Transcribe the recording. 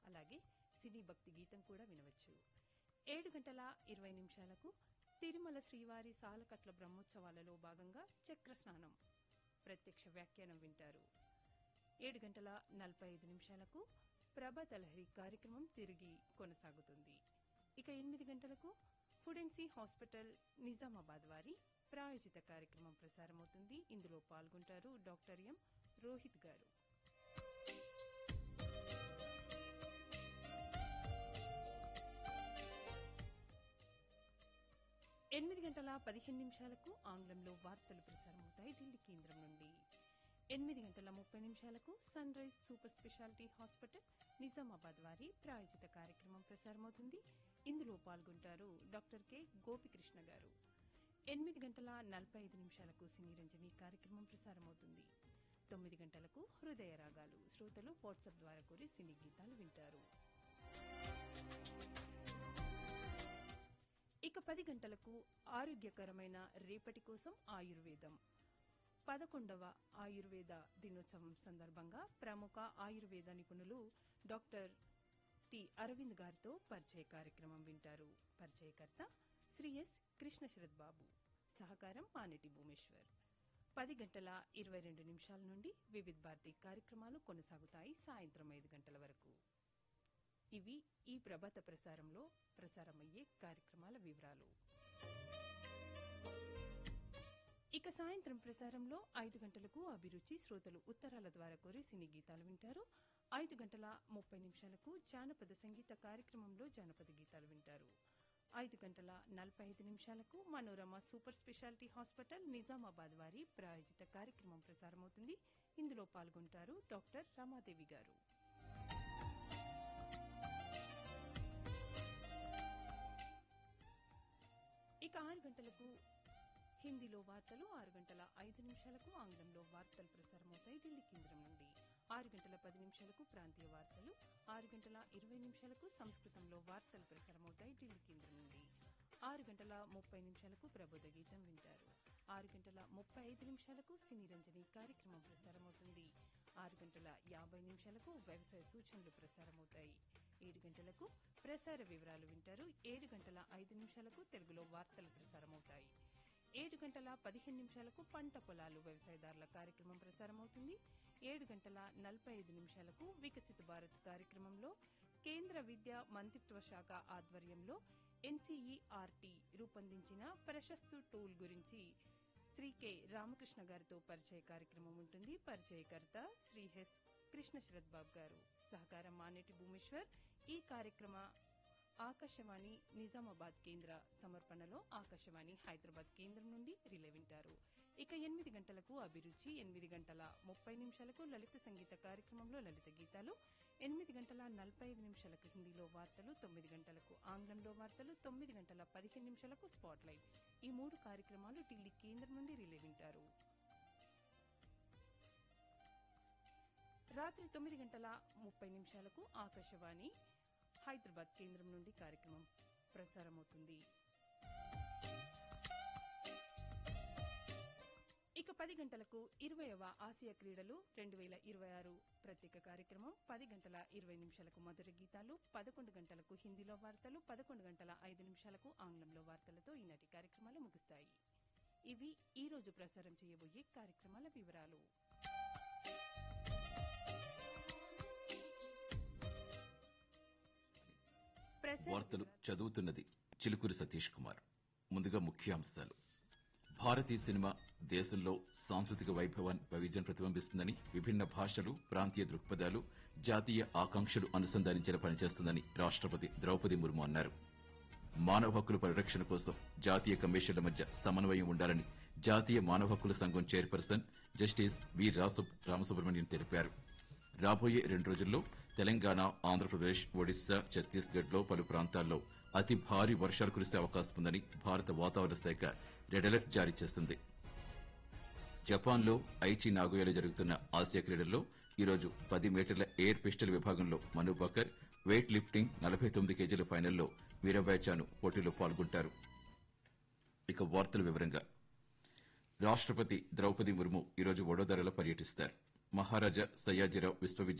అలాగే సినీ భక్తి గీతం కూడా వినవచ్చు ఏడు గంటల ఇరవై నిమిషాలకు తిరుమల శ్రీవారి సాలకట్ల బ్రహ్మోత్సవాలలో భాగంగా చక్ర స్నానం ప్రత్యక్ష వ్యాఖ్యానం వింటారు ఏడు గంటల నలభై ఐదు నిమిషాలకు ప్రభాత లహరి కార్యక్రమం తిరిగి కొనసాగుతుంది ఇక ఎనిమిది గంటలకు ఫుడెన్సీ హాస్పిటల్ నిజామాబాద్ వారి ప్రాయోజిత కార్యక్రమం ప్రసారమవుతుంది ఇందులో పాల్గొంటారు డాక్టర్ ఎం రోహిత్ గారు ఎనిమిది గంటల పదిహేను నిమిషాలకు ఆంగ్లంలో వార్తలు ప్రసారమవుతాయి ఢిల్లీ కేంద్రం నుండి ఎనిమిది గంటల ముప్పై నిమిషాలకు Sunrise super speciality hospital Nizamabad వారి ప్రాయోజిత కార్యక్రమం ప్రసారమవుతుంది ఇందులో పాల్గొంటారు డాక్టర్ కె గోపికృష్ణ గారు ఎనిమిది గంటల నలభై ఐదు నిమిషాలకు సినీ రంజని కార్యక్రమం ప్రసారమవుతుంది తొమ్మిది గంటలకు హృదయ రాగాలు శ్రోతలు వాట్సాప్ ద్వారా కోరి సినీ గీతాలు వింటారు ఇక పది గంటలకు ఆరోగ్యకరమైన రేపటి కోసం ఆయుర్వేదం పదకొండవ ఆయుర్వేద దినోత్సవం సందర్భంగా ప్రముఖ ఆయుర్వేద నిపుణులు డాక్టర్ టి అరవింద్ గారితో పరిచయ కార్యక్రమం వింటారు పరిచయకర్త శ్రీ ఎస్ కృష్ణ శరత్ బాబు సహకారం పానెటి భూమేశ్వర్ పది గంటల ఇరవై రెండు నిమిషాల నుండి వివిధ్ భారతి కార్యక్రమాలు కొనసాగుతాయి సాయంత్రం ఐదు గంటల వరకు ఇవి ఈ ప్రభాత ప్రసారంలో ప్రసారమయ్యే కార్యక్రమాల వివరాలు ఇక సాయంత్రం ప్రసారంలో ఐదు గంటలకు అభిరుచి శ్రోతలు ఉత్తరాల ద్వారా కోరి సినీ గీతాలు వింటారు ఐదు గంటల ముప్పై నిమిషాలకు జానపద సంగీత కార్యక్రమంలో జానపద గీతాలు వింటారు ఐదు గంటల నలభై ఐదు నిమిషాలకు Manorama super speciality hospital Nizamabad వారి ప్రాయోజిత కార్యక్రమం ప్రసారమవుతుంది ఇందులో పాల్గొంటారు డాక్టర్ రమాదేవి గారు ఇక ఆరు గంటలకు హిందీలో వార్తలు ఆరు గంటల ఐదు నిమిషాలకు ఆంగ్లంలో వార్తలు ప్రసారమవుతాయి ఢిల్లీ కేంద్రం నుండి ఆరు గంటల పది నిమిషాలకు ప్రాంతీయ వార్తలు ఆరు గంటల ఇరవై నిమిషాలకు సంస్కృతంలో వార్తలు ప్రసారమవుతాయి ఢిల్లీ కేంద్రం నుండి ఆరు గంటల ముప్పై నిమిషాలకు ప్రబోధ గీతం వింటారు ఆరు గంటల ముప్పై ఐదు నిమిషాలకు సినీ రంజని కార్యక్రమం ప్రసారమవుతుంది ఆరు గంటల యాభై నిమిషాలకు వ్యవసాయ సూచనలు ప్రసారమవుతాయి ఏడు గంటలకు ప్రసార వివరాలు వింటారు ఏడు గంటల ఐదు నిమిషాలకు తెలుగులో వార్తలు ప్రసారమవుతాయి ఏడు గంటల పదిహేను నిమిషాలకు పంట పొలాలు వ్యవసాయదారుల కార్యక్రమం ప్రసారమవుతుంది ఏడు గంటల నలభై ఐదు నిమిషాలకు వికసిత భారత్ కార్యక్రమంలో కేంద్ర విద్యా మంత్రిత్వ శాఖ ఆధ్వర్యంలో ఎన్సీఈఆర్టీ రూపొందించిన ప్రశస్తు టూల్ గురించి శ్రీ కె రామకృష్ణ గారితో పరిచయ కార్యక్రమం ఉంటుంది పరిచయకర్త శ్రీ హెస్ కృష్ణ శరత్ బాబు గారు సహకారం మానేటి భూమేశ్వర్ ఈ కార్యక్రమ ఆకాశవాణి నిజామాబాద్ కేంద్ర సమర్పణలో ఆకాశవాణి హైదరాబాద్ కేంద్రం నుండి రిలే వింటారు ఇక ఎనిమిది గంటలకు అభిరుచి ఎనిమిది గంటల ముప్పై నిమిషాలకు లలిత సంగీత కార్యక్రమంలో లలిత గీతాలు ఎనిమిది గంటల నలభై ఐదు నిమిషాలకు హిందీలో వార్తలు తొమ్మిది గంటలకు ఆంగ్లంలో వార్తలు తొమ్మిది గంటల పదిహేను నిమిషాలకు స్పాట్ లైట్ ఈ మూడు కార్యక్రమాలు ఢిల్లీ కేంద్రం నుండి రిలే వింటారు రాత్రి తొమ్మిది గంటల ముప్పై నిమిషాలకు ఆకాశవాణి హైదరాబాద్ కేంద్రం నుండి కార్యక్రమం ప్రసారమవుతుంది ఇక పది గంటలకు ఇరవైవ ఆసియా క్రీడలు రెండు వేల ఇరవై ఆరు ప్రత్యేక కార్యక్రమం పది గంటల ఇరవై నిమిషాలకు మధుర గీతాలు పదకొండు గంటలకు హిందీలో వార్తలు పదకొండు గంటల ఐదు నిమిషాలకు ఆంగ్లంలో వార్తలతో ఈనాటి కార్యక్రమాలు ముగుస్తాయి ఇవి ఈ రోజు ప్రసారం చేయబోయే కార్యక్రమాల వివరాలు ప్రసార వార్తలు చదువుతున్నది చిలుకూరి సతీష్ కుమార్ ముందుగా ముఖ్యాంశాలు భారతీయ సినిమా దేశంలో సాంస్కృతిక వైభవాన్ని వైవిధ్యం ప్రతిబింబిస్తుందని విభిన్న భాషలు ప్రాంతీయ దృక్పథాలు జాతీయ ఆకాంక్షలు అనుసంధానించిన పనిచేస్తుందని రాష్ట్రపతి ద్రౌపది ముర్ము అన్నారు మానవ హక్కుల పరిరక్షణ కోసం జాతీయ కమిషన్ల మధ్య సమన్వయం ఉండాలని జాతీయ మానవ హక్కుల సంఘం చైర్పర్సన్ జస్టిస్ వి రాసు- రామసుబ్రహ్మణ్యం తెలిపారు రాబోయే రెండు రోజుల్లో తెలంగాణ ఆంధ్రప్రదేశ్ ఒడిశా ఛత్తీస్గఢ్ లో పలు ప్రాంతాల్లో అతి భారీ వర్షాలు కురిసే అవకాశం ఉందని భారత వాతావరణ శాఖ రెడ్ అలర్ట్ జారీ చేసింది జపాన్ లో ఐచి నాగోయాలో జరుగుతున్న ఆసియా క్రీడల్లో ఈరోజు పది మీటర్ల ఎయిర్ పిస్టల్ విభాగంలో మను బకర్ వెయిట్ లిఫ్టింగ్ నలభై తొమ్మిది కేజీల ఫైనల్లో వీరబాయ్ చాను పోటీలో పాల్గొంటారు ఇక వార్తల వివరంగా రాష్ట్రపతి ద్రౌపది ముర్ము ఈరోజు వడోదరలో పర్యటిస్తారు మహారాజా సయ్యాజీరావు విశ్వవిద్యాలయం